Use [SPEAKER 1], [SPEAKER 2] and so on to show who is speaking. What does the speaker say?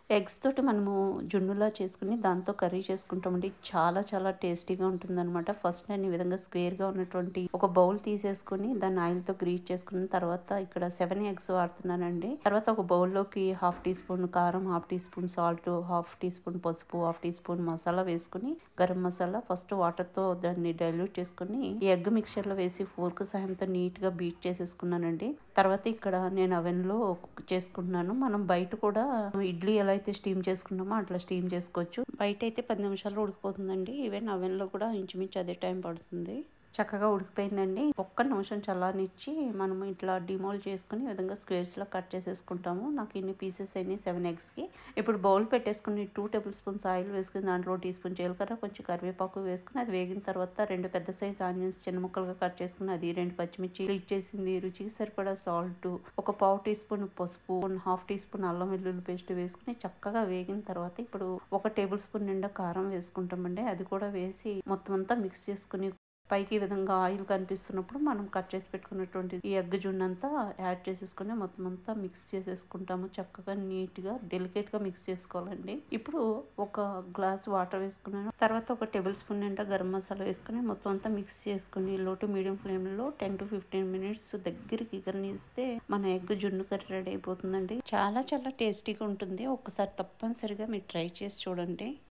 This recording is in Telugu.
[SPEAKER 1] ఎగ్స్ తోటి మనము జున్నులా చేసుకుని దాంతో కర్రీ చేసుకుంటామండి చాలా చాలా టేస్టీగా ఉంటుందన్నమాట ఫస్ట్ నేను ఈ విధంగా స్క్వేర్ గా ఉన్నటువంటి ఒక బౌల్ తీసేసుకుని దాన్ని ఆయిల్ తో గ్రీట్ చేసుకున్న తర్వాత ఇక్కడ సెవెన్ ఎగ్స్ వాడుతున్నానండి తర్వాత ఒక బౌల్ లోకి హాఫ్ టీ స్పూన్ కారం హాఫ్ టీ స్పూన్ సాల్ట్ హాఫ్ టీ స్పూన్ పసుపు హాఫ్ టీ స్పూన్ మసాలా వేసుకుని గరం మసాలా ఫస్ట్ వాటర్ తో దాన్ని డైల్యూట్ చేసుకుని ఈ ఎగ్ మిక్చర్ లో వేసి ఫోర్క్ సహాయంతో నీట్ గా బీట్ చేసేసుకున్నానండి తర్వాత ఇక్కడ నేను అవెన్ లో కుక్ చేసుకుంటున్నాను మనం బయట కూడా ఇడ్లీ ఎలా అయితే స్టీమ్ చేసుకున్నామో అట్లా స్టీమ్ చేసుకోవచ్చు బయట అయితే పది నిమిషాల్లో ఉడికిపోతుందండి ఈవెన్ అవెన్ లో కూడా ఇంచుమించు అదే టైం పడుతుంది చక్కగా ఉడికిపోయిందండి ఒక్క నిమిషం చల్లారనిచ్చి మనము ఇట్లా డిమోల్ చేసుకుని ఈ విధంగా స్క్వేర్స్ లో కట్ చేసేసుకుంటాము నాకు ఇన్ని పీసెస్ అయినాయి సెవెన్ ఎగ్స్ కి ఇప్పుడు బౌల్ పెట్టేసుకుని టూ టేబుల్ స్పూన్స్ ఆయిల్ వేసుకుని దాంట్లో టీ స్పూన్ జీలకర్ర కొంచెం కరివేపాకు వేసుకుని అది వేగిన తర్వాత రెండు పెద్ద సైజ్ ఆనియన్స్ చిన్న ముక్కలుగా కట్ చేసుకుని అది రెండు పచ్చిమిర్చి స్ప్లిట్ చేసింది రుచికి సరిపడా సాల్ట్ ఒక పావు టీ స్పూన్ పసుపు హాఫ్ టీ స్పూన్ అల్లం వెల్లుల్లి పేస్ట్ వేసుకుని చక్కగా వేగిన తర్వాత ఇప్పుడు ఒక టేబుల్ స్పూన్ నిండా కారం వేసుకుంటామండి అది కూడా వేసి మొత్తం అంతా మిక్స్ చేసుకుని పైకి ఈ విధంగా ఆయిల్ కనిపిస్తున్నప్పుడు మనం కట్ చేసి పెట్టుకున్నటువంటి ఈ ఎగ్ జున్ను అంతా యాడ్ చేసేసుకుని మొత్తం అంతా మిక్స్ చేసేసుకుంటాము చక్కగా నీట్ గా డెలికేట్ గా మిక్స్ చేసుకోవాలండి ఇప్పుడు ఒక గ్లాస్ వాటర్ వేసుకున్నాను తర్వాత ఒక టేబుల్ స్పూన్ నిండా గరం మసాలా వేసుకుని మొత్తం అంతా మిక్స్ చేసుకుని లో టు మీడియం ఫ్లేమ్ లో టెన్ టు ఫిఫ్టీన్ మినిట్స్ దగ్గరికి ఇగరనిస్తే మన ఎగ్ జున్ను కర్రీ రెడీ అయిపోతుందండి చాలా చాలా టేస్టీగా ఉంటుంది ఒక్కసారి తప్పనిసరిగా మీరు ట్రై చేసి చూడండి